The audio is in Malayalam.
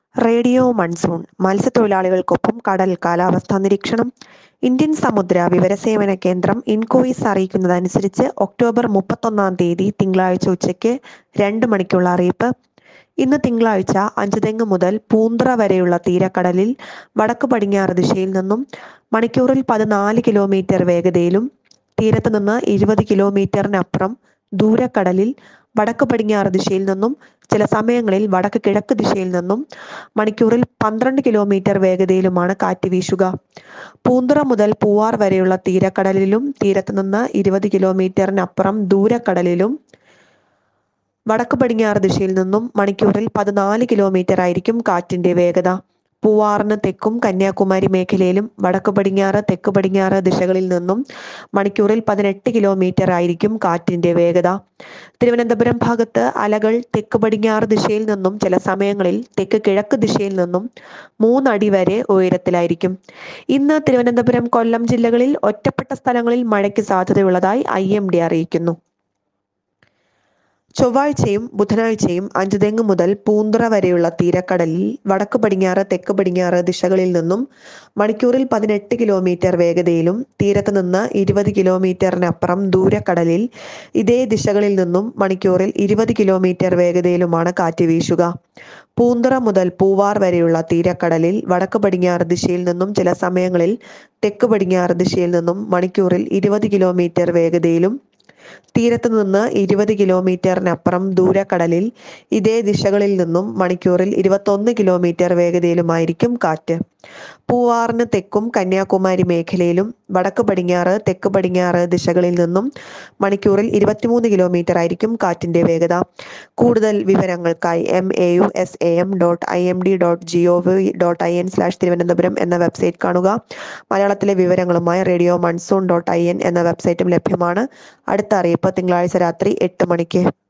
റേഡിയോ മൺസൂൺ മത്സ്യത്തൊഴിലാളികൾക്കൊപ്പം കടൽ കാലാവസ്ഥാ നിരീക്ഷണം ഇന്ത്യൻ സമുദ്ര വിവരസേവന കേന്ദ്രം ഇൻകോയിസ് അറിയിക്കുന്നതനുസരിച്ച് ഒക്ടോബർ മുപ്പത്തൊന്നാം തീയതി തിങ്കളാഴ്ച ഉച്ചയ്ക്ക് രണ്ട് മണിക്കുള്ള അറിയിപ്പ് ഇന്ന് തിങ്കളാഴ്ച അഞ്ചുതെങ്ങ് മുതൽ പൂന്ത്ര വരെയുള്ള തീരക്കടലിൽ വടക്ക് പടിഞ്ഞാറ് ദിശയിൽ നിന്നും മണിക്കൂറിൽ പതിനാല് കിലോമീറ്റർ വേഗതയിലും തീരത്ത് നിന്ന് ഇരുപത് കിലോമീറ്ററിനപ്പുറം ദൂരക്കടലിൽ വടക്ക് പടിഞ്ഞാറ് ദിശയിൽ നിന്നും ചില സമയങ്ങളിൽ വടക്ക് കിഴക്ക് ദിശയിൽ നിന്നും മണിക്കൂറിൽ പന്ത്രണ്ട് കിലോമീറ്റർ വേഗതയിലുമാണ് കാറ്റ് വീശുക പൂന്തുറ മുതൽ പൂവാർ വരെയുള്ള തീരക്കടലിലും തീരത്ത് നിന്ന് ഇരുപത് കിലോമീറ്ററിനപ്പുറം ദൂരക്കടലിലും വടക്ക് പടിഞ്ഞാറ് ദിശയിൽ നിന്നും മണിക്കൂറിൽ പതിനാല് കിലോമീറ്റർ ആയിരിക്കും കാറ്റിന്റെ വേഗത പൂവാറിന് തെക്കും കന്യാകുമാരി മേഖലയിലും വടക്ക് പടിഞ്ഞാറ് തെക്ക് പടിഞ്ഞാറ് ദിശകളിൽ നിന്നും മണിക്കൂറിൽ പതിനെട്ട് കിലോമീറ്റർ ആയിരിക്കും കാറ്റിന്റെ വേഗത തിരുവനന്തപുരം ഭാഗത്ത് അലകൾ തെക്ക് പടിഞ്ഞാറ് ദിശയിൽ നിന്നും ചില സമയങ്ങളിൽ തെക്ക് കിഴക്ക് ദിശയിൽ നിന്നും മൂന്നടി വരെ ഉയരത്തിലായിരിക്കും ഇന്ന് തിരുവനന്തപുരം കൊല്ലം ജില്ലകളിൽ ഒറ്റപ്പെട്ട സ്ഥലങ്ങളിൽ മഴയ്ക്ക് സാധ്യതയുള്ളതായി ഐ എം ഡി അറിയിക്കുന്നു ചൊവ്വാഴ്ചയും ബുധനാഴ്ചയും അഞ്ചുതെങ്ങ് മുതൽ പൂന്തുറ വരെയുള്ള തീരക്കടലിൽ വടക്ക് പടിഞ്ഞാറ് തെക്ക് പടിഞ്ഞാറ് ദിശകളിൽ നിന്നും മണിക്കൂറിൽ പതിനെട്ട് കിലോമീറ്റർ വേഗതയിലും തീരത്ത് നിന്ന് ഇരുപത് കിലോമീറ്ററിനപ്പുറം ദൂരക്കടലിൽ ഇതേ ദിശകളിൽ നിന്നും മണിക്കൂറിൽ ഇരുപത് കിലോമീറ്റർ വേഗതയിലുമാണ് കാറ്റ് വീശുക പൂന്തുറ മുതൽ പൂവാർ വരെയുള്ള തീരക്കടലിൽ വടക്ക് പടിഞ്ഞാറ് ദിശയിൽ നിന്നും ചില സമയങ്ങളിൽ തെക്ക് പടിഞ്ഞാറ് ദിശയിൽ നിന്നും മണിക്കൂറിൽ ഇരുപത് കിലോമീറ്റർ വേഗതയിലും തീരത്ത് നിന്ന് ഇരുപത് കിലോമീറ്ററിനപ്പുറം ദൂരക്കടലിൽ ഇതേ ദിശകളിൽ നിന്നും മണിക്കൂറിൽ ഇരുപത്തൊന്ന് കിലോമീറ്റർ വേഗതയിലുമായിരിക്കും കാറ്റ് പൂവാറിന് തെക്കും കന്യാകുമാരി മേഖലയിലും വടക്ക് പടിഞ്ഞാറ് തെക്ക് പടിഞ്ഞാറ് ദിശകളിൽ നിന്നും മണിക്കൂറിൽ ഇരുപത്തിമൂന്ന് കിലോമീറ്റർ ആയിരിക്കും കാറ്റിന്റെ വേഗത കൂടുതൽ വിവരങ്ങൾക്കായി M A U S A M dot I M D dot G O V dot I N slash Thiruvananthapuram എന്ന വെബ്സൈറ്റ് കാണുക മലയാളത്തിലെ വിവരങ്ങളുമായി radio monsoon dot I N എന്ന വെബ്സൈറ്റും ലഭ്യമാണ് അടുത്ത അറിയിപ്പ് തിങ്കളാഴ്ച രാത്രി എട്ട് മണിക്ക്